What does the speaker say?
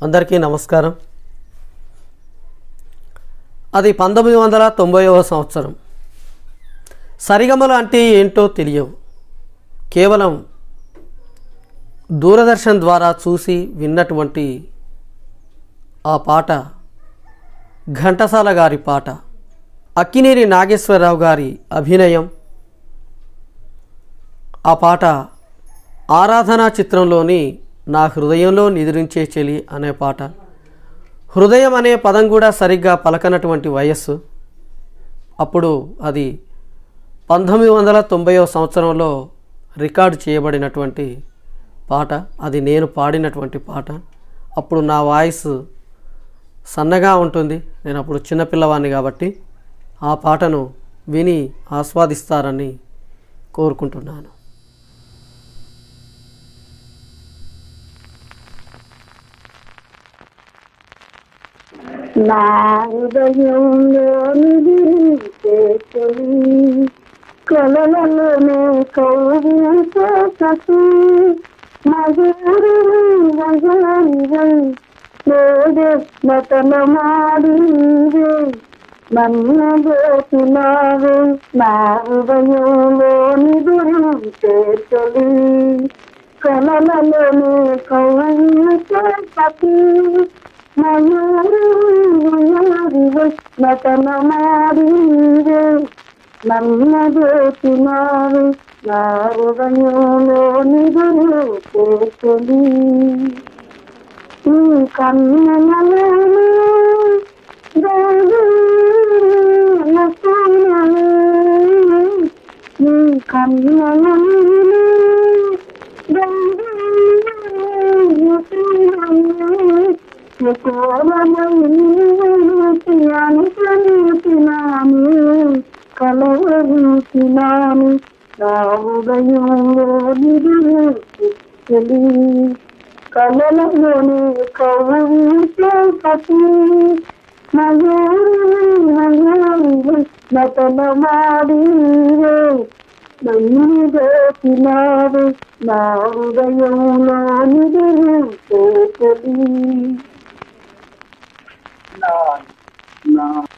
అందరికీ నమస్కారం అది పంతొమ్మిది వందల తొంభైవ సంవత్సరం సరిగమలు అంటే ఏంటో తెలియవు కేవలం దూరదర్శన్ ద్వారా చూసి విన్నటువంటి ఆ పాట ఘంటసాల గారి పాట అక్కినేని నాగేశ్వరరావు గారి అభినయం ఆ పాట ఆరాధన చిత్రంలోని నా హృదయంలో నిద్రించే చెలి అనే పాట హృదయం అనే పదం కూడా సరిగ్గా పలకనటువంటి వయస్సు అప్పుడు అది పంతొమ్మిది వందల తొంభైవ సంవత్సరంలో రికార్డు చేయబడినటువంటి పాట అది నేను పాడినటువంటి పాట అప్పుడు నా వాయిస్ సన్నగా ఉంటుంది నేను అప్పుడు చిన్నపిల్లవాడిని కాబట్టి ఆ పాటను విని ఆస్వాదిస్తారని కోరుకుంటున్నాను నా హృదయంలో నిలిచే తొలి కలలలోనే కౌగిలితో సఖి మగూరి మగూరివై లేదే నటన మాడివే నన్ను గోపినావే నా హృదయంలో నిలిచే తొలి కలలలోనే కౌగిలితో సఖి మయూరివే నటన మాడివే నన్న జ్యోతినావే నా హృదయంలో నిధులు చేతులి ఈ కన్నలలో ఈ కన్నలలో కలవరుచినాను నా హృదయంలో నిధులు కలలలోనే కవ్వించే పతి మయూరి నటన మాడివే నన్ను దోచినాడు నా హృదయంలో నిధులు చేతులి నా నా